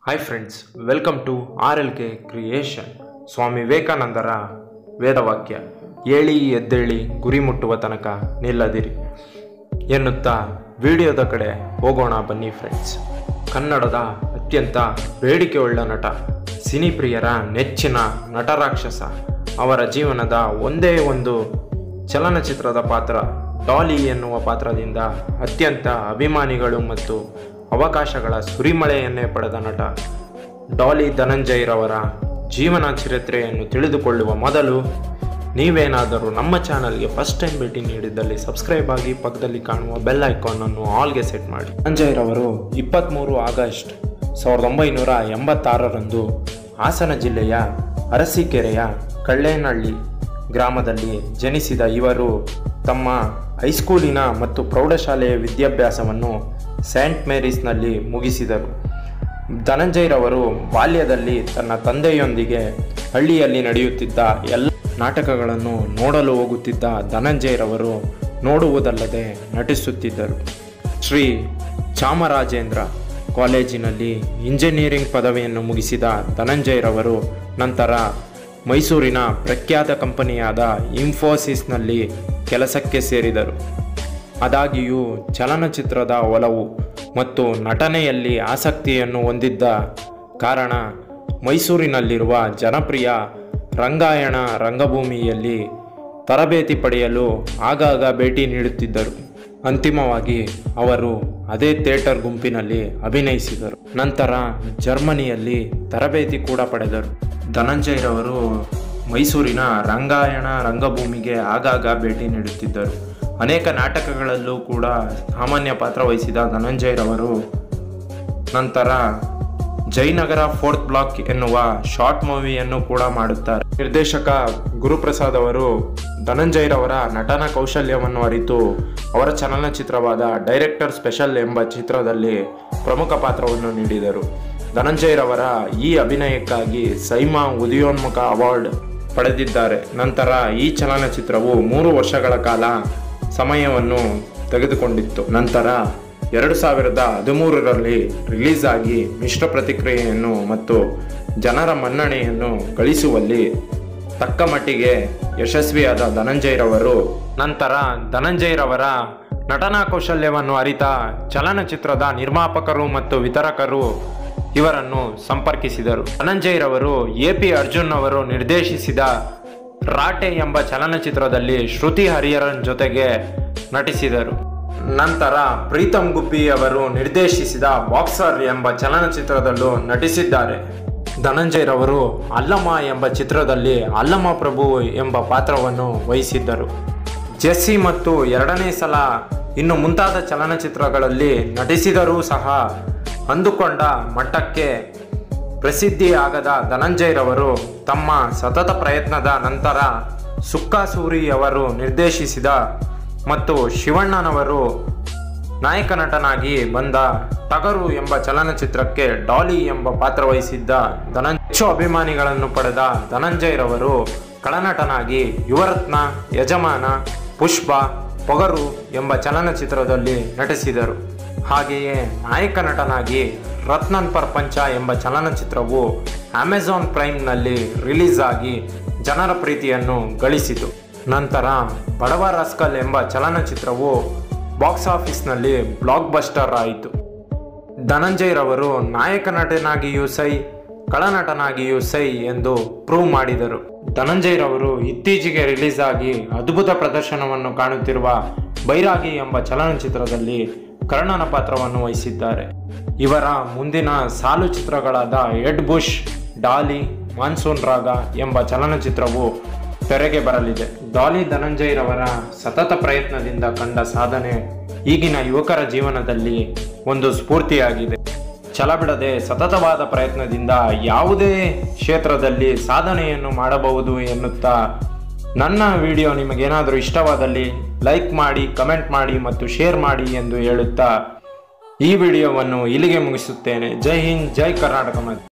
hi friends welcome to R L K creation Swami ವಿವೇಕಾನಂದರ ವೇದವಾಕ್ಯ ಏಳಿ ಎದ್ದೇಳಿ ಗುರಿ ಮುಟ್ಟುವ ತನಕ ನಿಲ್ಲದಿರಿ ಎನ್ನುತ್ತಾ ವಿಡಿಯೋದ ಕಡೆ ಹೋಗೋಣ ಬನ್ನಿ ಫ್ರೆಂಡ್ಸ್ ಕನ್ನಡದ ಅತ್ಯಂತ ಬೇಡಿಕೆಯುಳ್ಳ ನಟ ಸಿನಿಪ್ರಿಯರ ನೆಚ್ಚಿನ ನಟರಾಕ್ಷಸ ಅವರ ಜೀವನದ ಒಂದೇ ಒಂದು ಚಲನಚಿತ್ರದ ಪಾತ್ರ ಡಾಲಿ ಎನ್ನುವ ಪಾತ್ರದಿಂದ ಅತ್ಯಂತ ಅಭಿಮಾನಿಗಳು ಮತ್ತು ಅವಕಾಶಗಳ ಸುರಿಮಳೆಯನ್ನೇ ಪಡೆದ ನಟ ಡಾಲಿ ಧನಂಜಯರವರ ಜೀವನ ಚರಿತ್ರೆಯನ್ನು ತಿಳಿದುಕೊಳ್ಳುವ ಮೊದಲು ನೀವೇನಾದರೂ ನಮ್ಮ ಚಾನಲ್ಗೆ ಫಸ್ಟ್ ಟೈಮ್ ಭೇಟಿ ನೀಡಿದ್ದಲ್ಲಿ ಸಬ್ಸ್ಕ್ರೈಬ್ ಆಗಿ ಪಕ್ಕದಲ್ಲಿ ಕಾಣುವ ಬೆಲ್ ಐಕಾನನ್ನು ಆಲ್ಗೆ ಸೆಟ್ ಮಾಡಿ ಧನಂಜಯರವರು ಇಪ್ಪತ್ತ್ಮೂರು ಆಗಸ್ಟ್ ಸಾವಿರದ ಒಂಬೈನೂರ ಎಂಬತ್ತಾರರಂದು ಹಾಸನ ಜಿಲ್ಲೆಯ ಅರಸೀಕೆರೆಯ ಕಳ್ಳೇನಹಳ್ಳಿ ಗ್ರಾಮದಲ್ಲಿ ಜನಿಸಿದ ಇವರು ತಮ್ಮ ಹೈಸ್ಕೂಲಿನ ಮತ್ತು ಪ್ರೌಢಶಾಲೆಯ ವಿದ್ಯಾಭ್ಯಾಸವನ್ನು ಸೈಂಟ್ ಮೇರೀಸ್ನಲ್ಲಿ ಮುಗಿಸಿದರು ಧನಂಜಯರವರು ಬಾಲ್ಯದಲ್ಲಿ ತನ್ನ ತಂದೆಯೊಂದಿಗೆ ಹಳ್ಳಿಯಲ್ಲಿ ನಡೆಯುತ್ತಿದ್ದ ಎಲ್ಲ ನಾಟಕಗಳನ್ನು ನೋಡಲು ಹೋಗುತ್ತಿದ್ದ ಧನಂಜಯರವರು ನೋಡುವುದಲ್ಲದೆ ನಟಿಸುತ್ತಿದ್ದರು ಶ್ರೀ ಚಾಮರಾಜೇಂದ್ರ ಕಾಲೇಜಿನಲ್ಲಿ ಇಂಜಿನಿಯರಿಂಗ್ ಪದವಿಯನ್ನು ಮುಗಿಸಿದ ಧನಂಜಯರವರು ನಂತರ ಮೈಸೂರಿನ ಪ್ರಖ್ಯಾತ ಕಂಪನಿಯಾದ ಇನ್ಫೋಸಿಸ್ನಲ್ಲಿ ಕೆಲಸಕ್ಕೆ ಸೇರಿದರು ಆದಾಗ್ಯೂ ಚಲನಚಿತ್ರದ ಒಲವು ಮತ್ತು ನಟನೆಯಲ್ಲಿ ಆಸಕ್ತಿಯನ್ನು ಹೊಂದಿದ್ದ ಕಾರಣ ಮೈಸೂರಿನಲ್ಲಿರುವ ಜನಪ್ರಿಯ ರಂಗಾಯಣ ರಂಗಭೂಮಿಯಲ್ಲಿ ತರಬೇತಿ ಪಡೆಯಲು ಆಗಾಗ ಭೇಟಿ ನೀಡುತ್ತಿದ್ದರು ಅಂತಿಮವಾಗಿ ಅವರು ಅದೇ ಥಿಯೇಟರ್ ಗುಂಪಿನಲ್ಲಿ ಅಭಿನಯಿಸಿದರು ನಂತರ ಜರ್ಮನಿಯಲ್ಲಿ ತರಬೇತಿ ಕೂಡ ಪಡೆದರು ಧನಂಜಯರವರು ಮೈಸೂರಿನ ರಂಗಾಯಣ ರಂಗಭೂಮಿಗೆ ಆಗಾಗ ಭೇಟಿ ನೀಡುತ್ತಿದ್ದರು ಅನೇಕ ನಾಟಕಗಳಲ್ಲೂ ಕೂಡ ಸಾಮಾನ್ಯ ಪಾತ್ರ ವಹಿಸಿದ ಧನಂಜಯರವರು ನಂತರ ಜಯನಗರ ಫೋರ್ತ್ ಬ್ಲಾಕ್ ಎನ್ನುವ ಶಾರ್ಟ್ ಮೂವಿಯನ್ನು ಕೂಡ ಮಾಡುತ್ತಾರೆ ನಿರ್ದೇಶಕ ಗುರುಪ್ರಸಾದ್ ಅವರು ಧನಂಜಯರವರ ನಟನ ಕೌಶಲ್ಯವನ್ನು ಅರಿತು ಅವರ ಚಲನಚಿತ್ರವಾದ ಡೈರೆಕ್ಟರ್ ಸ್ಪೆಷಲ್ ಎಂಬ ಚಿತ್ರದಲ್ಲಿ ಪ್ರಮುಖ ಪಾತ್ರವನ್ನು ನೀಡಿದರು ಧನಂಜಯರವರ ಈ ಅಭಿನಯಕ್ಕಾಗಿ ಸೈಮಾ ಉದಯೋನ್ಮುಖ ಅವಾರ್ಡ್ ಪಡೆದಿದ್ದಾರೆ ನಂತರ ಈ ಚಲನಚಿತ್ರವು ಮೂರು ವರ್ಷಗಳ ಕಾಲ ಸಮಯವನ್ನು ತೆಗೆದುಕೊಂಡಿತ್ತು ನಂತರ ಎರಡು ಸಾವಿರದ ಹದಿಮೂರರಲ್ಲಿ ರಿಲೀಸ್ ಆಗಿ ಮಿಶ್ರ ಪ್ರತಿಕ್ರಿಯೆಯನ್ನು ಮತ್ತು ಜನರ ಮನ್ನಣೆಯನ್ನು ಗಳಿಸುವಲ್ಲಿ ತಕ್ಕ ಮಟ್ಟಿಗೆ ಯಶಸ್ವಿಯಾದ ಧನಂಜಯರವರು ನಂತರ ಧನಂಜಯರವರ ನಟನಾ ಕೌಶಲ್ಯವನ್ನು ಅರಿತ ಚಲನಚಿತ್ರದ ನಿರ್ಮಾಪಕರು ಮತ್ತು ವಿತರಕರು ಇವರನ್ನು ಸಂಪರ್ಕಿಸಿದರು ಧನಂಜಯರವರು ಎ ಪಿ ಅರ್ಜುನ್ ಅವರು ನಿರ್ದೇಶಿಸಿದ ರಾಟೆ ಎಂಬ ಚಲನಚಿತ್ರದಲ್ಲಿ ಶ್ರುತಿ ಹರಿಹರನ್ ಜೊತೆಗೆ ನಟಿಸಿದರು ನಂತರ ಪ್ರೀತಮ್ ಗುಬ್ಬಿ ಅವರು ನಿರ್ದೇಶಿಸಿದ ಬಾಕ್ಸರ್ ಎಂಬ ಚಲನಚಿತ್ರದಲ್ಲೂ ನಟಿಸಿದ್ದಾರೆ ಧನಂಜಯರವರು ಅಲ್ಲಮ್ಮ ಎಂಬ ಚಿತ್ರದಲ್ಲಿ ಅಲ್ಲಮ್ಮ ಪ್ರಭು ಎಂಬ ಪಾತ್ರವನ್ನು ವಹಿಸಿದ್ದರು ಜೆಸ್ಸಿ ಮತ್ತು ಎರಡನೇ ಸಲ ಇನ್ನು ಮುಂತಾದ ಚಲನಚಿತ್ರಗಳಲ್ಲಿ ನಟಿಸಿದರೂ ಸಹ ಅಂದುಕೊಂಡ ಮಟ್ಟಕ್ಕೆ ಪ್ರಸಿದ್ಧಿ ಆಗದ ಧನಂಜಯರವರು ತಮ್ಮ ಸತತ ಪ್ರಯತ್ನದ ನಂತರ ಸುಕ್ಕಾಸೂರಿಯವರು ನಿರ್ದೇಶಿಸಿದ ಮತ್ತು ಶಿವಣ್ಣನವರು ನಾಯಕ ನಟನಾಗಿ ಬಂದ ಟಗರು ಎಂಬ ಚಲನಚಿತ್ರಕ್ಕೆ ಡಾಲಿ ಎಂಬ ಪಾತ್ರ ವಹಿಸಿದ್ದ ಧನಂಜಯ ಹೆಚ್ಚು ಅಭಿಮಾನಿಗಳನ್ನು ಪಡೆದ ಧನಂಜಯರವರು ಕಳನಟನಾಗಿ ಯುವರತ್ನ ಯಜಮಾನ ಪುಷ್ಪ ಪೊಗರು ಎಂಬ ಚಲನಚಿತ್ರದಲ್ಲಿ ನಟಿಸಿದರು ಹಾಗೆಯೇ ನಾಯಕ ನಟನಾಗಿ ರತ್ನನ್ ಪ್ರಪಂಚ ಎಂಬ ಚಲನಚಿತ್ರವು ಅಮೆಜಾನ್ ಪ್ರೈಮ್ನಲ್ಲಿ ರಿಲೀಸ್ ಆಗಿ ಜನರ ಪ್ರೀತಿಯನ್ನು ಗಳಿಸಿತು ನಂತರ ಬಡವ ರಾಸ್ಕಲ್ ಎಂಬ ಚಲನಚಿತ್ರವು ಬಾಕ್ಸ್ ಆಫೀಸ್ನಲ್ಲಿ ಬ್ಲಾಕ್ ಬಸ್ಟರ್ ಆಯಿತು ಧನಂಜಯರವರು ನಾಯಕ ನಟನಾಗಿಯೂ ಸೈ ಕಳನಟನಾಗಿಯೂ ಸೈ ಎಂದು ಪ್ರೂವ್ ಮಾಡಿದರು ಧನಂಜಯರವರು ಇತ್ತೀಚೆಗೆ ರಿಲೀಸ್ ಆಗಿ ಅದ್ಭುತ ಪ್ರದರ್ಶನವನ್ನು ಕಾಣುತ್ತಿರುವ ಬೈರಾಗಿ ಎಂಬ ಚಲನಚಿತ್ರದಲ್ಲಿ ಕರ್ಣನ ಪಾತ್ರವನ್ನು ವಹಿಸಿದ್ದಾರೆ ಇವರ ಮುಂದಿನ ಸಾಲು ಚಿತ್ರಗಳಾದ ಎಡ್ ಬುಷ್ ಡಾಲಿ ಮಾನ್ಸೂನ್ ರಾಗ ಎಂಬ ಚಲನಚಿತ್ರವು ತೆರೆಗೆ ಬರಲಿದೆ ಡಾಲಿ ಧನಂಜಯರವರ ಸತತ ಪ್ರಯತ್ನದಿಂದ ಕಂಡ ಸಾಧನೆ ಈಗಿನ ಯುವಕರ ಜೀವನದಲ್ಲಿ ಒಂದು ಸ್ಫೂರ್ತಿಯಾಗಿದೆ ಛಲಬಿಡದೆ ಸತತವಾದ ಪ್ರಯತ್ನದಿಂದ ಯಾವುದೇ ಕ್ಷೇತ್ರದಲ್ಲಿ ಸಾಧನೆಯನ್ನು ಮಾಡಬಹುದು ಎನ್ನುತ್ತಾ ನನ್ನ ವಿಡಿಯೋ ನಿಮಗೇನಾದರೂ ಇಷ್ಟವಾದಲ್ಲಿ ಲೈಕ್ ಮಾಡಿ ಕಮೆಂಟ್ ಮಾಡಿ ಮತ್ತು ಶೇರ್ ಮಾಡಿ ಎಂದು ಹೇಳುತ್ತಾ ಈ ವಿಡಿಯೋವನ್ನು ಇಲ್ಲಿಗೆ ಮುಗಿಸುತ್ತೇನೆ ಜೈ ಹಿಂದ್ ಜೈ ಕರ್ನಾಟಕ ಮಾತೆ